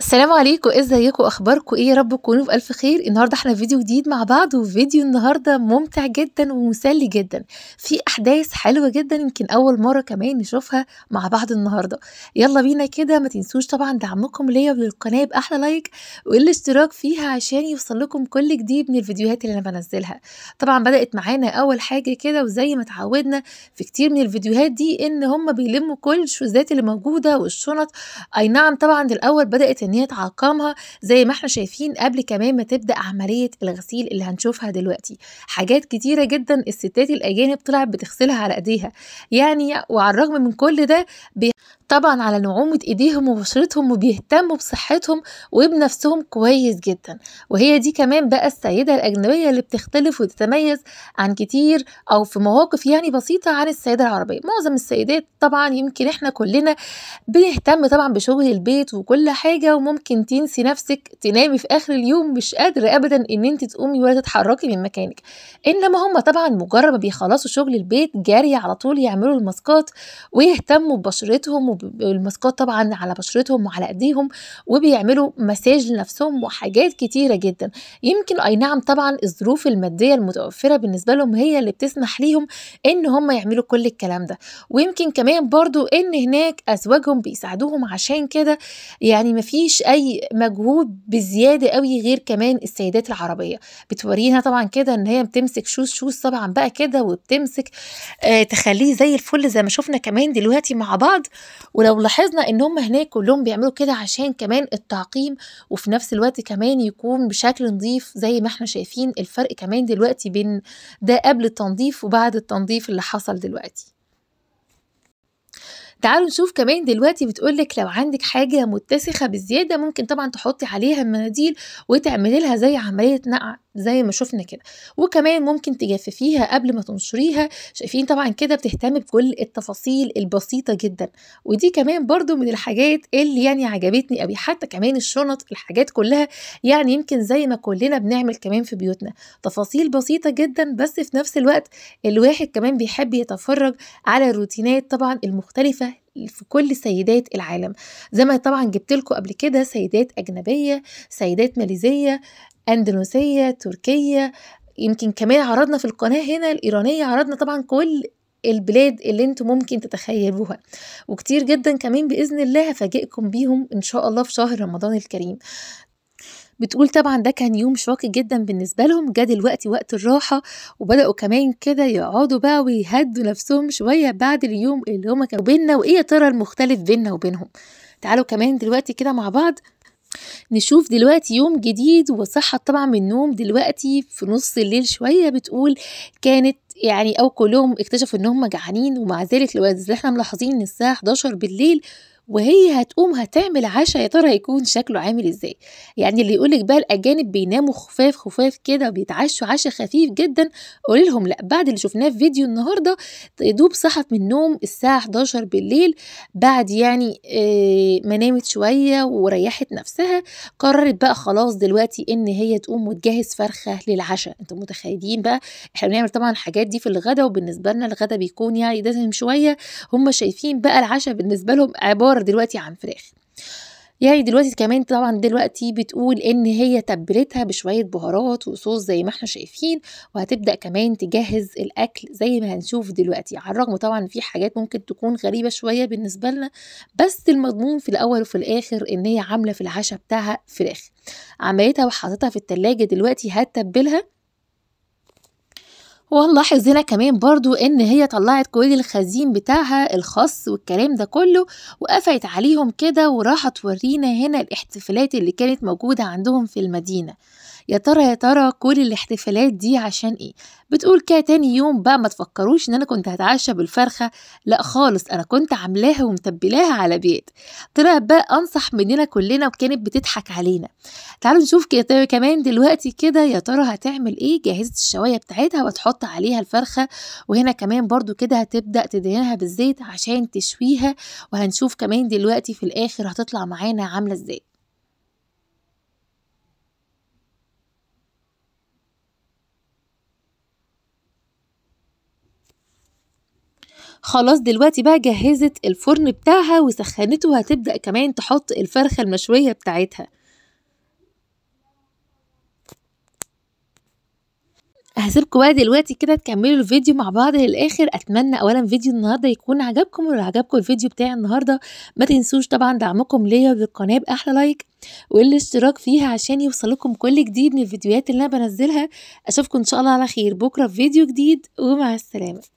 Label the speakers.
Speaker 1: السلام عليكم ازيكم اخباركم ايه يا رب تكونوا بالف خير النهارده احنا في فيديو جديد مع بعض وفيديو النهارده ممتع جدا ومسلي جدا في احداث حلوه جدا يمكن اول مره كمان نشوفها مع بعض النهارده يلا بينا كده ما تنسوش طبعا دعمكم ليا وللقناه باحلى لايك والاشتراك فيها عشان يوصل لكم كل جديد من الفيديوهات اللي انا بنزلها طبعا بدات معانا اول حاجه كده وزي ما اتعودنا في كتير من الفيديوهات دي ان هم بيلموا كل الشوزات اللي موجوده والشنط اي نعم طبعا الاول بدات ان هي تعقمها زي ما احنا شايفين قبل كمان ما تبدا عمليه الغسيل اللي هنشوفها دلوقتي حاجات كتيره جدا الستات الاجانب طلعت بتغسلها على ايديها يعني وعلى الرغم من كل ده بي طبعا على نعومة ايديهم وبشرتهم وبيهتموا بصحتهم وبنفسهم كويس جدا وهي دي كمان بقى السيدة الأجنبية اللي بتختلف وتتميز عن كتير أو في مواقف يعني بسيطة عن السيدة العربية معظم السيدات طبعا يمكن احنا كلنا بنهتم طبعا بشغل البيت وكل حاجة وممكن تنسي نفسك تنامي في آخر اليوم مش قادرة أبدا إن انت تقومي ولا تتحركي من مكانك إنما هم طبعا مجرد ما بيخلصوا شغل البيت جاري على طول يعملوا الماسكات ويهتموا ببشرتهم والماسكات طبعا على بشرتهم وعلى ايديهم وبيعملوا مساج لنفسهم وحاجات كتيرة جدا يمكن اي نعم طبعا الظروف المادية المتوفرة بالنسبة لهم هي اللي بتسمح ليهم ان هم يعملوا كل الكلام ده ويمكن كمان برضو ان هناك ازواجهم بيساعدوهم عشان كده يعني مفيش اي مجهود بزيادة قوي غير كمان السيدات العربية بتورينا طبعا كده ان هي بتمسك شوز شوز طبعا بقى كده وبتمسك آه تخليه زي الفل زي ما شفنا كمان دلوقتي مع بعض ولو لاحظنا ان هم هناك كلهم بيعملوا كده عشان كمان التعقيم وفي نفس الوقت كمان يكون بشكل نظيف زي ما احنا شايفين الفرق كمان دلوقتي بين ده قبل التنظيف وبعد التنظيف اللي حصل دلوقتي تعالوا نشوف كمان دلوقتي بتقولك لو عندك حاجة متسخة بزيادة ممكن طبعا تحطي عليها مناديل وتعملي لها زي عملية نقع زي ما شفنا كده وكمان ممكن تجففيها قبل ما تنشريها شايفين طبعا كده بتهتم بكل التفاصيل البسيطة جدا ودي كمان برضو من الحاجات اللي يعني عجبتني قوي حتى كمان الشنط الحاجات كلها يعني يمكن زي ما كلنا بنعمل كمان في بيوتنا تفاصيل بسيطة جدا بس في نفس الوقت الواحد كمان بيحب يتفرج على الروتينات طبعا المختلفة في كل سيدات العالم زي ما طبعا جبت لكم قبل كده سيدات أجنبية سيدات ماليزية أندونيسية تركية يمكن كمان عرضنا في القناة هنا الإيرانية عرضنا طبعا كل البلاد اللي انتم ممكن تتخيلوها وكتير جدا كمان بإذن الله هفاجئكم بيهم إن شاء الله في شهر رمضان الكريم بتقول طبعا ده كان يوم شاق جدا بالنسبه لهم جه دلوقتي وقت الراحه وبداوا كمان كده يقعدوا بقى ويهدوا نفسهم شويه بعد اليوم اللي هما كانوا بينا وايه يا ترى المختلف بينا وبينهم تعالوا كمان دلوقتي كده مع بعض نشوف دلوقتي يوم جديد وصحت طبعا من النوم دلوقتي في نص الليل شويه بتقول كانت يعني او كلهم اكتشفوا ان هم جعانين ومع ذلك لو احنا ملاحظين ان الساعه 11 بالليل وهي هتقوم هتعمل عشاء يا ترى هيكون شكله عامل ازاي يعني اللي يقولك بقى الاجانب بيناموا خفاف خفاف كده وبيتعشوا عشاء خفيف جدا قولي لهم لا بعد اللي شفناه في فيديو النهارده دوب صحت من النوم الساعه 11 بالليل بعد يعني آه ما نامت شويه وريحت نفسها قررت بقى خلاص دلوقتي ان هي تقوم وتجهز فرخه للعشاء انتم متخيلين بقى احنا بنعمل طبعا الحاجات دي في الغدا وبالنسبه لنا الغدا بيكون يعني دسم شويه هم شايفين بقى العشاء بالنسبه لهم عباره دلوقتي عن فراخ يعني دلوقتي كمان طبعا دلوقتي بتقول ان هي تبلتها بشوية بهارات وصوص زي ما احنا شايفين وهتبدأ كمان تجهز الاكل زي ما هنشوف دلوقتي على الرغم طبعا في حاجات ممكن تكون غريبة شوية بالنسبة لنا بس المضمون في الاول وفي الاخر ان هي عاملة في العشاء بتاعها فراخ عملتها وحطيتها في التلاجة دلوقتي هتتبلها ونلاحظ هنا كمان برضو ان هي طلعت كل الخزين بتاعها الخاص والكلام ده كله وقفت عليهم كده وراحت تورينا هنا الاحتفالات اللي كانت موجودة عندهم في المدينة يا ترى يا ترى كل الاحتفالات دي عشان ايه بتقول كده تاني يوم بقى ما تفكروش ان انا كنت هتعشى بالفرخة لا خالص انا كنت عاملاها ومتبلاها على بيت طلع بقى انصح مننا كلنا وكانت بتضحك علينا تعالوا نشوف كده كمان دلوقتي كده يا ترى هتعمل ايه جهزت الشواية بتاعتها وتحط عليها الفرخة وهنا كمان برضو كده هتبدأ تدهنها بالزيت عشان تشويها وهنشوف كمان دلوقتي في الاخر هتطلع معانا عاملة ازاي خلاص دلوقتي بقى جهزت الفرن بتاعها وسخنته وهتبدأ كمان تحط الفرخة المشوية بتاعتها هسيبكم بقى دلوقتي كده تكملوا الفيديو مع بعض للاخر اتمنى اولا فيديو النهارده يكون عجبكم ولو عجبكم الفيديو بتاعي النهارده ما تنسوش طبعا دعمكم ليا وللقناه باحلى لايك والاشتراك فيها عشان يوصلكم كل جديد من الفيديوهات اللي انا بنزلها اشوفكم ان شاء الله على خير بكره في فيديو جديد ومع السلامه